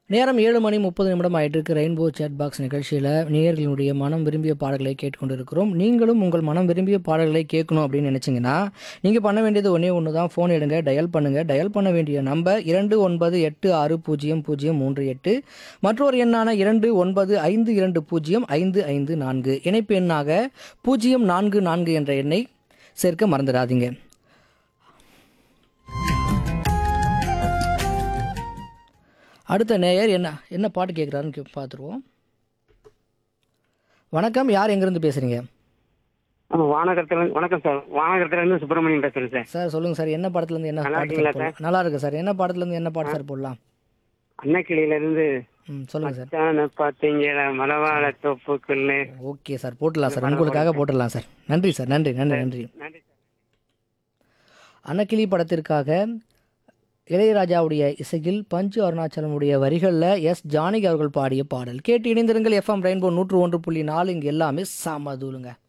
நேரம் ஏழு மணி முப்பது நிமிடம் ஆயிட்டு இருக்கு ரெயின்போ சேட் பாக்ஸ் நிகழ்ச்சியில் நேயர்களுடைய மனம் விரும்பிய பாடல்களை கேட்டுக்கொண்டிருக்கிறோம் நீங்களும் உங்கள் மனம் விரும்பிய பாடல்களை கேட்கணும் அப்படின்னு நினச்சிங்கன்னா நீங்கள் பண்ண வேண்டியது ஒன்றே ஒன்று தான் ஃபோன் எடுங்க டயல் பண்ணுங்கள் டயல் பண்ண வேண்டிய நம்பர் இரண்டு ஒன்பது எட்டு ஆறு பூஜ்ஜியம் பூஜ்ஜியம் மூன்று எட்டு மற்றொரு எண்ணான இரண்டு ஒன்பது ஐந்து இரண்டு பூஜ்ஜியம் ஐந்து ஐந்து நான்கு இணைப்பு எண்ணாக பூஜ்ஜியம் நான்கு நான்கு என்ற எண்ணை சேர்க்க மறந்துடாதீங்க அடுத்த நேயர் என்ன என்ன பாட்டு கேட்குறாருன்னு கே- பார்த்துருவோம் வணக்கம் யார் எங்கேருந்து பேசுகிறீங்க ஆமா, வானகரத்துல வணக்கம் சார் வானகரத்துல இருந்து சுப்பிரமணியன் பேசுறேன் சார் சார் சொல்லுங்கள் சார் என்ன படத்துலேருந்து என்ன நல்லா பாட்டு இருக்கீங்களா சார் போடலாம்? நல்லா இருக்கு சார் என்ன படத்துலேருந்து என்ன பாட்டு சார் போடலாம் அன்னக்கிளியில இருந்து ம் சொல்லுங்கள் சார் மச்சான பாத்தீங்களா மலவாழ தோப்புக்குள்ள ஓகே சார் போட்டுடலாம் சார் உங்களுக்காக போட்டுடலாம் சார் நன்றி சார் நன்றி நன்றி நன்றி நன்றி சார் அன்னக்கிளி படத்திற்காக இளையராஜாவுடைய இசையில் பஞ்சு அருணாச்சலமுடைய வரிகளில் எஸ் ஜானகி அவர்கள் பாடிய பாடல் கேட்டு இணைந்திருங்கள் எஃப்எம் ரெயின்போ நூற்று ஒன்று புள்ளி நாலு இங்கே எல்லாமே சமதூளுங்க